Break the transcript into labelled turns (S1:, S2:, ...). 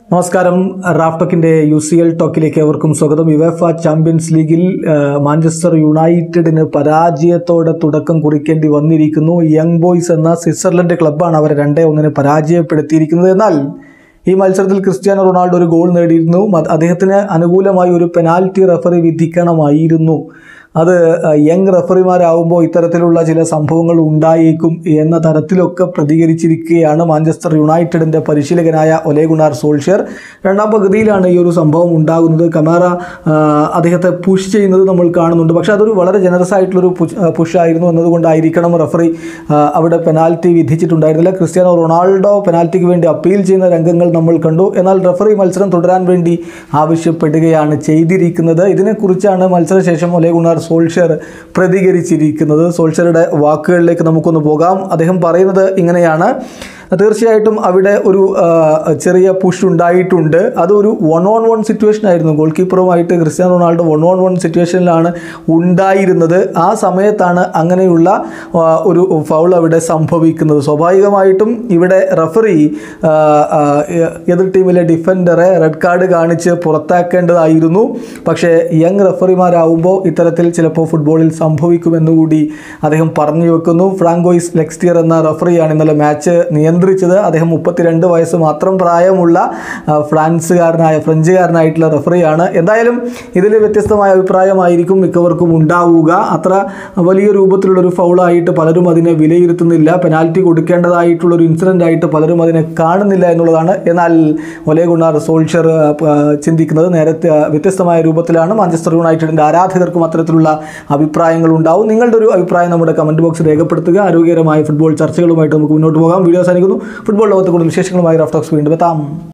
S1: നമസ്കാരം റാഫ്ടോക്കിന്റെ U C L ടോക്കിലേക്ക് ഏവർക്കും സ്വാഗതം യുവേഫ ചാമ്പ്യൻസ് ലീഗിൽ ആ, മാഞ്ചസ്റ്റർ യുണൈറ്റഡിന് പരാജയത്തോടെ തുടക്കം കുറിക്കേണ്ടി വന്നിരിക്കുന്നു യങ് ബോയ്സ് എന്ന സ്വിറ്റ്സർലൻഡ് ക്ലബ്ബാണ് അവരെ രണ്ടേ ഒന്നിന് പരാജയപ്പെടുത്തിയിരിക്കുന്നത് എന്നാൽ ഈ മത്സരത്തിൽ ക്രിസ്ത്യാനോ റൊണാൾഡോ ഒരു ഗോൾ നേടിയിരുന്നു മ- അദ്ദേഹത്തിന് അനുകൂലമായി ഒരു പെനാൽറ്റി റെഫറി വിധിക്കണമായിരുന്നു അത് ആ, യങ് റെഫറിമാരാകുമ്പോൾ ഇത്തരത്തിലുള്ള ചില സംഭവങ്ങൾ ഉണ്ടായേക്കും എന്ന തരത്തിലൊക്കെ പ്രതികരിച്ചിരിക്കുകയാണ് മാഞ്ചസ്റ്റർ യുണൈറ്റഡിൻ്റെ പരിശീലകനായ ഒലേ ഗുണാർ സോൾഷ്യർ രണ്ടാം പകുതിയിലാണ് ഈ ഒരു സംഭവം ഉണ്ടാകുന്നത് കമാറ ആ, അദ്ദേഹത്തെ പുഷ് ചെയ്യുന്നത് നമ്മൾ കാണുന്നുണ്ട് പക്ഷേ അതൊരു വളരെ ജനറസ് ആയിട്ടുള്ളൊരു പുഷ് ആയിരുന്നു എന്നതുകൊണ്ടായിരിക്കണം റെഫറി ആ, അവിടെ പെനാൽറ്റി വിധിച്ചിട്ടുണ്ടായിരുന്നില്ല ക്രിസ്ത്യാനോ റൊണാൾഡോ പെനാൽറ്റിക്ക് വേണ്ടി അപ്പീൽ ചെയ്യുന്ന രംഗങ്ങൾ നമ്മൾ കണ്ടു എന്നാൽ റെഫറി മത്സരം തുടരാൻ വേണ്ടി ആവശ്യപ്പെടുകയാണ് ചെയ്തിരിക്കുന്നത് ഇതിനെക്കുറിച്ചാണ് മത്സരശേഷം ഒലേ ഗുണാർ സോൾഷ്യർ പ്രതികരിച്ചിരിക്കുന്നത് സോൾഷ്യറുടെ വാക്കുകളിലേക്ക് നമുക്കൊന്ന് പോകാം അദ്ദേഹം പറയുന്നത് ഇങ്ങനെയാണ് തീർച്ചയായിട്ടും അവിടെ ഒരു ആ, ചെറിയ പുഷ് ഉണ്ടായിട്ടുണ്ട് അതൊരു വൺ ഓൺ വൺ സിറ്റുവേഷൻ ആയിരുന്നു ഗോൾ കീപ്പറുമായിട്ട് Cristiano Ronaldo one on one സിറ്റുവേഷനിലാണ് ഉണ്ടായിരുന്നത് ആ സമയത്താണ് അങ്ങനെയുള്ള ആ, ഒരു ഫൗൾ അവിടെ സംഭവിക്കുന്നത് സ്വാഭാവികമായിട്ടും ഇവിടെ റഫറി ആ, ആ, എതിർ ടീമിലെ ഡിഫൻഡറെ റെഡ് കാർഡ് കാണിച്ച് പുറത്താക്കേണ്ടതായിരുന്നു പക്ഷേ യങ് റഫറിമാരാകുമ്പോൾ ഇത്തരത്തിൽ ചിലപ്പോൾ ഫുട്ബോളിൽ സംഭവിക്കുമെന്നുകൂടി അദ്ദേഹം പറഞ്ഞു വെക്കുന്നു ഫ്രാങ്കോയിസ് ലെക്സ്റ്റിയർ എന്ന റഫറിയാണ് ഇന്നലെ മാച്ച് നിയന്ത്രിച്ചത് അദ്ദേഹം മുപ്പത്തിരണ്ട് വയസ്സ് മാത്രം പ്രായമുള്ള ആ, ഫ്രാൻസുകാരനായ ഫ്രഞ്ചുകാരനായിട്ടുള്ള റഫറിയാണ് എന്തായാലും ഇതിൽ വ്യത്യസ്തമായ അഭിപ്രായമായിരിക്കും മിക്കവർക്കും ഉണ്ടാവുക അത്ര വലിയ രൂപത്തിലുള്ളൊരു ഫൗളായിട്ട് പലരും അതിനെ വിലയിരുത്തുന്നില്ല പെനാൽറ്റി കൊടുക്കേണ്ടതായിട്ടുള്ള ഒരു ഇൻസിഡൻ്റ് ആയിട്ട് പലരും അതിനെ കാണുന്നില്ല എന്നുള്ളതാണ് എന്നാൽ ഒലേ ഗുണാർ സോൾഷർ ചിന്തിക്കുന്നത് നേരത്തെ ആ, വ്യത്യസ്തമായ രൂപത്തിലാണ് മാഞ്ചസ്റ്റർ യുണൈറ്റഡിൻ്റെ ആരാധകർക്കും അത്തരത്തിലുള്ള അഭിപ്രായങ്ങൾ ഉണ്ടാവും നിങ്ങളുടെ ഒരു അഭിപ്രായം നമ്മുടെ കമൻറ്റ് ബോക്സിൽ രേഖപ്പെടുത്തുക ആരോഗ്യകരമായ ഫുട്ബോൾ ചർച്ചകളുമായിട്ട് നമുക്ക് മുന്നോട്ട് പോകാം വീഡിയോ അവസാനിക്കുന്നു ഫുട്ബോൾ ലോകത്തെ കൂടുതൽ വിശേഷങ്ങളുമായി റഫ് ടോക്സ് വീണ്ടും എത്താം